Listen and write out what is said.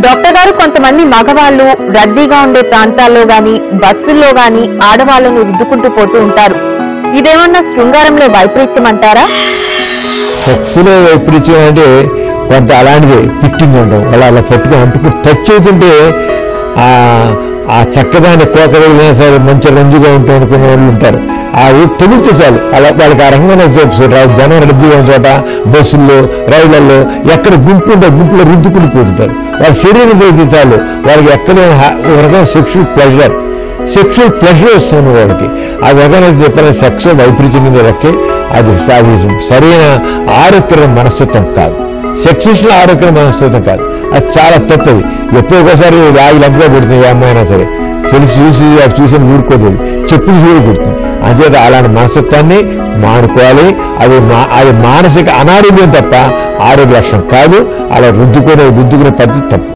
doctor గారు కొంతమంది మగవాళ్ళు రద్దీగా ఉండే ప్రాంతాల్లో గాని బస్సుల్లో గాని ఆడవాళ్లను రుద్దుకుంటూ పోతూ ఉంటారు ఇదేమన్నా శృంగారంలో వైపరీత్యం అంటారా సెక్స్లో వైపరీత్యం అంటే కొంత అలాంటిది ఫిట్టింగ్ ఉండడం అలా అలా పట్టుకుని అంటుకుని టచ్ అవుతుంటే ఆ ఆ చక్కదాన్ని కోక వెళ్ళినా సరే మంచి రంజుగా ఉంటుంది అనుకునే వాళ్ళు ఉంటారు అది తగులుతూ చాలు అలా వాళ్ళకి ఆ రంగంలో జనం రద్దీగా ఉన్న చోట బస్సుల్లో రైళ్లలో ఎక్కడ గుంపు ఉంటే గుంపులో రుద్దుకుని పోతుంటారు వాళ్ళ శరీరం తెలిసి చాలు వాళ్ళకి ఎక్కడ ఒక రకమైన సెక్షువల్ ప్లెజర్ సెక్షువల్ ప్లెజర్ వస్తుంది వాళ్ళకి ఆ రకమైన చెప్పిన సెక్స్ వైపరీత్యం కింద లెక్కే అది అది సరైన ఆరోగ్య మనస్తత్వం కాదు సెక్స్ విషయంలో ఆరోగ్య మనస్తత్వం కాదు అది చాలా తప్పది ఎప్పుడో ఒకసారి లాగి లంకగా కొడుతుంది ఏ అమ్మాయినా సరే తెలిసి చూసి అది చూసి ఊరుకోదు చెప్పులు చూడ కొడుతుంది అంచేత అలాంటి మనస్తత్వాన్ని మానుకోవాలి అది మా అది మానసిక అనారోగ్యం తప్ప ఆరోగ్య లక్షణం కాదు అలా రుద్దుకునే రుద్దుకునే పద్ధతి తప్పు